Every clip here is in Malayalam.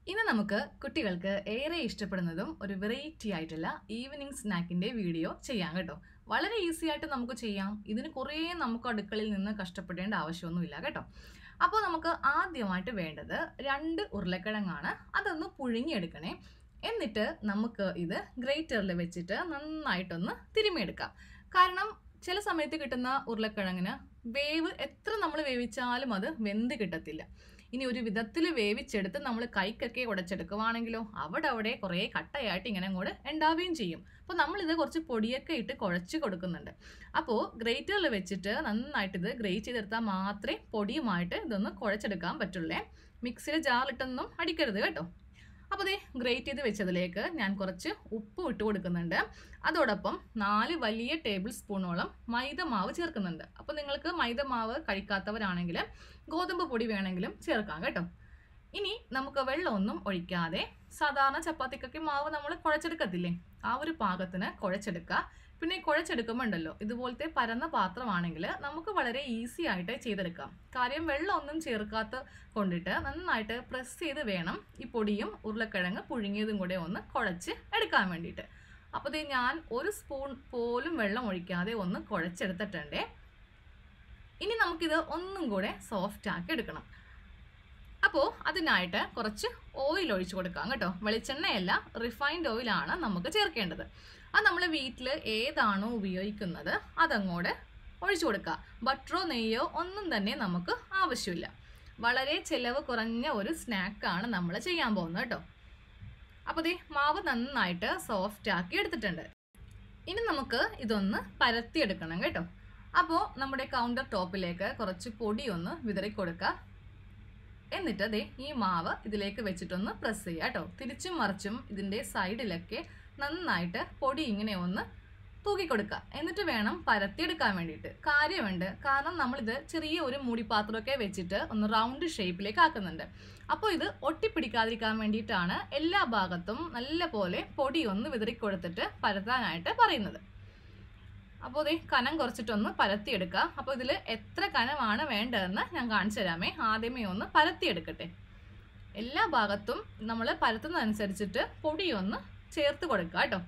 ഇന്ന് നമുക്ക് കുട്ടികൾക്ക് ഏറെ ഇഷ്ടപ്പെടുന്നതും ഒരു വെറൈറ്റി ആയിട്ടുള്ള ഈവനിങ് സ്നാക്കിന്റെ വീഡിയോ ചെയ്യാം കേട്ടോ വളരെ ഈസി ആയിട്ട് നമുക്ക് ചെയ്യാം ഇതിന് കുറേ നമുക്ക് അടുക്കളയിൽ നിന്ന് കഷ്ടപ്പെടേണ്ട ആവശ്യമൊന്നുമില്ല കേട്ടോ അപ്പോൾ നമുക്ക് ആദ്യമായിട്ട് വേണ്ടത് രണ്ട് ഉരുളക്കിഴങ്ങാണ് അതൊന്ന് പുഴുങ്ങിയെടുക്കണേ എന്നിട്ട് നമുക്ക് ഇത് ഗ്രേറ്ററിൽ വെച്ചിട്ട് നന്നായിട്ടൊന്ന് തിരുമിയെടുക്കാം കാരണം ചില സമയത്ത് കിട്ടുന്ന ഉരുളക്കിഴങ്ങിന് വേവ് എത്ര നമ്മൾ വേവിച്ചാലും അത് വെന്ത് കിട്ടത്തില്ല ഇനി ഒരു വിധത്തിൽ വേവിച്ചെടുത്ത് നമ്മൾ കൈക്കൊക്കെ ഉടച്ചെടുക്കുവാണെങ്കിലോ അവിടെ അവിടെ കുറേ കട്ടയായിട്ട് ഇങ്ങനെ അങ്ങോട്ട് ഉണ്ടാവുകയും ചെയ്യും അപ്പോൾ നമ്മളിത് കുറച്ച് പൊടിയൊക്കെ ഇട്ട് കുഴച്ച് കൊടുക്കുന്നുണ്ട് അപ്പോൾ ഗ്രേറ്ററിൽ വെച്ചിട്ട് നന്നായിട്ട് ഇത് ഗ്രേറ്റ് ചെയ്തെടുത്താൽ മാത്രമേ പൊടിയുമായിട്ട് ഇതൊന്ന് കുഴച്ചെടുക്കാൻ പറ്റുള്ളേ മിക്സിയിൽ ജാറിലിട്ടൊന്നും അടിക്കരുത് കേട്ടോ അപ്പോൾ ദേ ഗ്രേറ്റ് ചെയ്ത് വെച്ചതിലേക്ക് ഞാൻ കുറച്ച് ഉപ്പ് ഇട്ട് കൊടുക്കുന്നുണ്ട് അതോടൊപ്പം നാല് വലിയ ടേബിൾ സ്പൂണോളം മൈദ മാവ് ചേർക്കുന്നുണ്ട് അപ്പോൾ നിങ്ങൾക്ക് മൈദ മാവ് കഴിക്കാത്തവരാണെങ്കിൽ ഗോതമ്പ് പൊടി വേണമെങ്കിലും ചേർക്കാം കേട്ടോ ഇനി നമുക്ക് വെള്ളമൊന്നും ഒഴിക്കാതെ സാധാരണ ചപ്പാത്തിക്കൊക്കെ മാവ് നമ്മൾ കുഴച്ചെടുക്കത്തില്ലേ ആ ഒരു പാകത്തിന് കുഴച്ചെടുക്കുക പിന്നെ ഈ കുഴച്ചെടുക്കുമ്പോൾ ഉണ്ടല്ലോ ഇതുപോലത്തെ പരന്ന പാത്രമാണെങ്കിൽ നമുക്ക് വളരെ ഈസി ആയിട്ട് ചെയ്തെടുക്കാം കാര്യം വെള്ളമൊന്നും ചേർക്കാത്ത കൊണ്ടിട്ട് നന്നായിട്ട് പ്രസ് ചെയ്ത് വേണം ഈ പൊടിയും ഉരുളക്കിഴങ്ങ് പുഴുങ്ങിയതും കൂടെ ഒന്ന് കുഴച്ച് എടുക്കാൻ വേണ്ടിയിട്ട് അപ്പോൾ ഇത് ഞാൻ ഒരു സ്പൂൺ പോലും വെള്ളം ഒഴിക്കാതെ ഒന്ന് കുഴച്ചെടുത്തിട്ടുണ്ടേ ഇനി നമുക്കിത് ഒന്നും കൂടെ സോഫ്റ്റ് ആക്കി എടുക്കണം അപ്പോൾ അതിനായിട്ട് കുറച്ച് ഓയിൽ ഒഴിച്ചു കൊടുക്കാം കേട്ടോ വെളിച്ചെണ്ണയല്ല റിഫൈൻഡ് ഓയിലാണ് നമുക്ക് ചേർക്കേണ്ടത് അത് നമ്മൾ വീട്ടിൽ ഏതാണോ ഉപയോഗിക്കുന്നത് അതങ്ങോട്ട് ഒഴിച്ചു കൊടുക്കുക ബട്ടറോ നെയ്യോ ഒന്നും തന്നെ നമുക്ക് ആവശ്യമില്ല വളരെ ചിലവ് കുറഞ്ഞ ഒരു സ്നാക്കാണ് നമ്മൾ ചെയ്യാൻ പോകുന്നത് കേട്ടോ അപ്പോൾ ദേ മാവ് നന്നായിട്ട് സോഫ്റ്റ് ആക്കി എടുത്തിട്ടുണ്ട് ഇനി നമുക്ക് ഇതൊന്ന് പരത്തിയെടുക്കണം കേട്ടോ അപ്പോൾ നമ്മുടെ കൗണ്ടർ ടോപ്പിലേക്ക് കുറച്ച് പൊടി ഒന്ന് വിതറി കൊടുക്കുക എന്നിട്ട് ദേ ഈ മാവ് ഇതിലേക്ക് വെച്ചിട്ടൊന്ന് പ്രസ് ചെയ്യുക കേട്ടോ തിരിച്ചും മറിച്ചും ഇതിൻ്റെ സൈഡിലൊക്കെ നന്നായിട്ട് പൊടി ഇങ്ങനെ ഒന്ന് തൂക്കി കൊടുക്കുക എന്നിട്ട് വേണം പരത്തിയെടുക്കാൻ വേണ്ടിയിട്ട് കാര്യമുണ്ട് കാരണം നമ്മളിത് ചെറിയ ഒരു മൂടിപ്പാത്രമൊക്കെ വെച്ചിട്ട് ഒന്ന് റൗണ്ട് ഷേപ്പിലേക്ക് ആക്കുന്നുണ്ട് അപ്പോൾ ഇത് ഒട്ടിപ്പിടിക്കാതിരിക്കാൻ വേണ്ടിയിട്ടാണ് എല്ലാ ഭാഗത്തും നല്ല പോലെ പൊടി ഒന്ന് വിതറി കൊടുത്തിട്ട് പരത്താനായിട്ട് പറയുന്നത് അപ്പോൾ ഇത് കനം കുറച്ചിട്ടൊന്ന് പരത്തിയെടുക്കുക അപ്പോൾ ഇതിൽ എത്ര കനമാണ് വേണ്ടതെന്ന് ഞാൻ കാണിച്ചു തരാമേ ആദ്യമേ ഒന്ന് പരത്തിയെടുക്കട്ടെ എല്ലാ ഭാഗത്തും നമ്മൾ പരത്തുന്നതനുസരിച്ചിട്ട് പൊടിയൊന്ന് ചേർത്ത് കൊടുക്കുക കേട്ടോ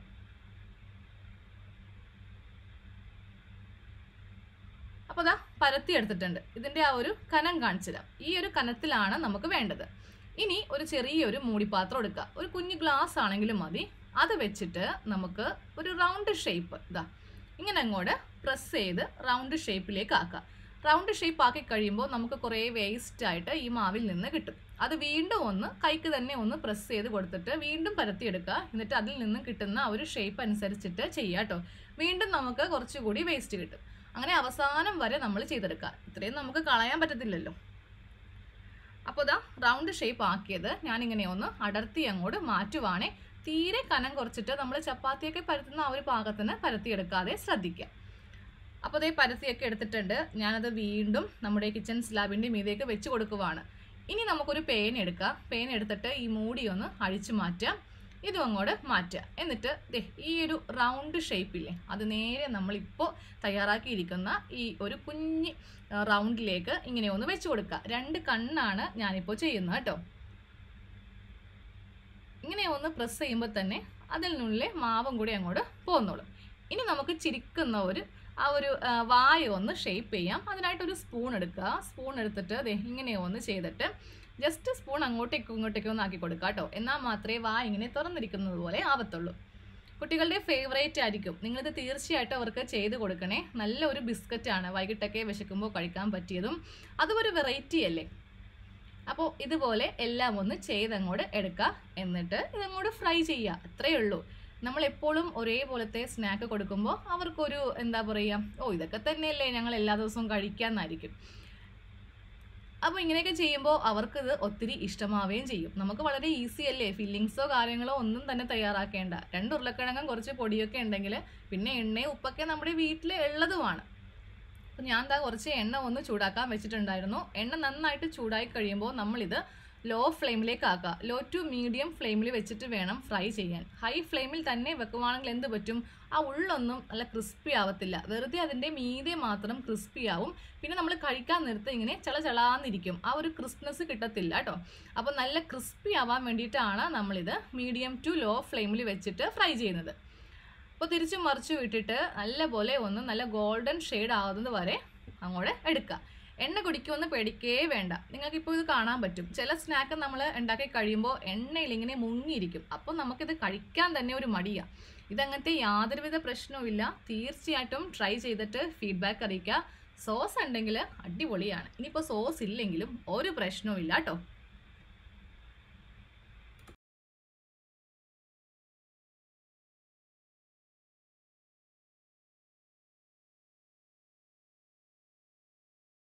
അപ്പോൾ അതാ പരത്തി എടുത്തിട്ടുണ്ട് ഇതിൻ്റെ ആ ഒരു കനം കാണിച്ചു തരാം ഈ ഒരു കനത്തിലാണ് നമുക്ക് വേണ്ടത് ഇനി ഒരു ചെറിയൊരു മൂടിപ്പാത്രം എടുക്കുക ഒരു കുഞ്ഞു ഗ്ലാസ് ആണെങ്കിലും മതി അത് വെച്ചിട്ട് നമുക്ക് ഒരു റൗണ്ട് ഷേപ്പ് ഇതാ ഇങ്ങനെ അങ്ങോട്ട് പ്രസ് ചെയ്ത് റൗണ്ട് ഷേപ്പിലേക്ക് ആക്കുക റൗണ്ട് ഷേപ്പ് ആക്കി കഴിയുമ്പോൾ നമുക്ക് കുറേ വേസ്റ്റ് ആയിട്ട് ഈ മാവിൽ നിന്ന് കിട്ടും അത് വീണ്ടും ഒന്ന് കൈക്ക് തന്നെ ഒന്ന് പ്രസ് ചെയ്ത് കൊടുത്തിട്ട് വീണ്ടും പരത്തിയെടുക്കുക എന്നിട്ട് അതിൽ നിന്ന് കിട്ടുന്ന ആ ഒരു ഷേപ്പ് അനുസരിച്ചിട്ട് ചെയ്യുക കേട്ടോ വീണ്ടും നമുക്ക് കുറച്ചുകൂടി വേസ്റ്റ് കിട്ടും അങ്ങനെ അവസാനം വരെ നമ്മൾ ചെയ്തെടുക്കുക ഇത്രയും നമുക്ക് കളയാൻ പറ്റത്തില്ലല്ലോ അപ്പോൾ ഇതാ റൗണ്ട് ഷേപ്പ് ആക്കിയത് ഞാനിങ്ങനെ ഒന്ന് അടർത്തി അങ്ങോട്ട് മാറ്റുവാണേ തീരെ കനം കുറച്ചിട്ട് നമ്മൾ ചപ്പാത്തിയൊക്കെ പരത്തുന്ന ആ ഒരു പാകത്തിന് പരത്തിയെടുക്കാതെ ശ്രദ്ധിക്കുക അപ്പോൾ അതേ പരത്തിയൊക്കെ എടുത്തിട്ടുണ്ട് ഞാനത് വീണ്ടും നമ്മുടെ കിച്ചൺ സ്ലാബിൻ്റെ മീതേക്ക് വെച്ച് കൊടുക്കുവാണ് ഇനി നമുക്കൊരു പേൻ എടുക്കാം പേൻ എടുത്തിട്ട് ഈ മൂടി ഒന്ന് അഴിച്ചു മാറ്റാം ഇതും അങ്ങോട്ട് മാറ്റുക എന്നിട്ട് ദേ ഈ ഒരു റൗണ്ട് ഷേപ്പില്ലേ അത് നേരെ നമ്മളിപ്പോൾ തയ്യാറാക്കിയിരിക്കുന്ന ഈ ഒരു കുഞ്ഞ് റൗണ്ടിലേക്ക് ഇങ്ങനെ ഒന്ന് വെച്ച് കൊടുക്കുക രണ്ട് കണ്ണാണ് ഞാനിപ്പോൾ ചെയ്യുന്നത് കേട്ടോ ഇങ്ങനെ ഒന്ന് പ്രസ് ചെയ്യുമ്പോൾ തന്നെ അതിനുള്ളിലെ മാവും കൂടി അങ്ങോട്ട് പോകുന്നോളും ഇനി നമുക്ക് ചിരിക്കുന്ന ഒരു ആ ഒരു വായ ഒന്ന് ഷേപ്പ് ചെയ്യാം അതിനായിട്ടൊരു സ്പൂൺ എടുക്കുക സ്പൂൺ എടുത്തിട്ട് ദേ ഇങ്ങനെ ഒന്ന് ചെയ്തിട്ട് ജസ്റ്റ് സ്പൂൺ അങ്ങോട്ടേക്കും ഇങ്ങോട്ടേക്കും ഒന്ന് ആക്കി കൊടുക്കുക കേട്ടോ എന്നാൽ മാത്രമേ വാ ഇങ്ങനെ തുറന്നിരിക്കുന്നത് പോലെ ആവത്തുള്ളൂ കുട്ടികളുടെ ഫേവറേറ്റ് ആയിരിക്കും നിങ്ങളിത് തീർച്ചയായിട്ടും അവർക്ക് ചെയ്ത് കൊടുക്കണേ നല്ല ഒരു ബിസ്ക്കറ്റാണ് വൈകിട്ടൊക്കെ വിശക്കുമ്പോൾ കഴിക്കാൻ പറ്റിയതും അതും ഒരു വെറൈറ്റി അല്ലേ അപ്പോൾ ഇതുപോലെ എല്ലാം ഒന്ന് ചെയ്തങ്ങോട്ട് എടുക്കുക എന്നിട്ട് ഇതങ്ങോട്ട് ഫ്രൈ ചെയ്യുക അത്രയേ ഉള്ളൂ നമ്മൾ എപ്പോഴും ഒരേപോലത്തെ സ്നാക്ക് കൊടുക്കുമ്പോൾ അവർക്കൊരു എന്താ പറയുക ഓ ഇതൊക്കെ തന്നെയല്ലേ ഞങ്ങൾ എല്ലാ ദിവസവും കഴിക്കാമെന്നായിരിക്കും അപ്പോൾ ഇങ്ങനെയൊക്കെ ചെയ്യുമ്പോൾ അവർക്കിത് ഒത്തിരി ഇഷ്ടമാവുകയും ചെയ്യും നമുക്ക് വളരെ ഈസി അല്ലേ ഫില്ലിങ്സോ കാര്യങ്ങളോ ഒന്നും തന്നെ തയ്യാറാക്കേണ്ട രണ്ട് ഉരുളക്കിഴങ്ങും കുറച്ച് പൊടിയൊക്കെ ഉണ്ടെങ്കിൽ പിന്നെ എണ്ണയും ഉപ്പൊക്കെ നമ്മുടെ വീട്ടിൽ ഉള്ളതുമാണ് അപ്പം ഞാൻ എന്താ കുറച്ച് എണ്ണ ഒന്ന് ചൂടാക്കാൻ വെച്ചിട്ടുണ്ടായിരുന്നു എണ്ണ നന്നായിട്ട് ചൂടായി കഴിയുമ്പോൾ നമ്മളിത് ലോ ഫ്ലെയിമിലേക്ക് ആക്കുക ലോ ടു മീഡിയം ഫ്ലെയിമിൽ വെച്ചിട്ട് വേണം ഫ്രൈ ചെയ്യാൻ ഹൈ ഫ്ലെയിമിൽ തന്നെ വെക്കുവാണെങ്കിൽ എന്ത് പറ്റും ആ ഉള്ളൊന്നും നല്ല ക്രിസ്പി ആവത്തില്ല വെറുതെ അതിൻ്റെ മീതെ മാത്രം ക്രിസ്പി ആവും പിന്നെ നമ്മൾ കഴിക്കാൻ നേരത്ത് ഇങ്ങനെ ചള ചളാന്നിരിക്കും ആ ഒരു ക്രിസ്പ്നെസ് കിട്ടത്തില്ല കേട്ടോ അപ്പോൾ നല്ല ക്രിസ്പി ആവാൻ വേണ്ടിയിട്ടാണ് നമ്മളിത് മീഡിയം ടു ലോ ഫ്ലെയിമിൽ വെച്ചിട്ട് ഫ്രൈ ചെയ്യുന്നത് അപ്പോൾ തിരിച്ചും മറിച്ചു വിട്ടിട്ട് നല്ലപോലെ ഒന്ന് നല്ല ഗോൾഡൻ ഷെയ്ഡ് ആവുന്നത് വരെ അങ്ങോട്ട് എടുക്കുക എണ്ണ കുടിക്കുമെന്ന് പേടിക്കേ വേണ്ട നിങ്ങൾക്കിപ്പോൾ ഇത് കാണാൻ പറ്റും ചില സ്നാക്ക് നമ്മൾ ഉണ്ടാക്കി കഴിയുമ്പോൾ എണ്ണയിൽ ഇങ്ങനെ മുങ്ങിയിരിക്കും അപ്പോൾ നമുക്കിത് കഴിക്കാൻ തന്നെ ഒരു മടിയാണ് ഇതങ്ങനത്തെ യാതൊരുവിധ പ്രശ്നവുമില്ല തീർച്ചയായിട്ടും ട്രൈ ചെയ്തിട്ട് ഫീഡ്ബാക്ക് അറിയിക്കുക സോസ് ഉണ്ടെങ്കിൽ അടിപൊളിയാണ് ഇനിയിപ്പോൾ സോസ് ഇല്ലെങ്കിലും ഒരു പ്രശ്നവും ഇല്ല കേട്ടോ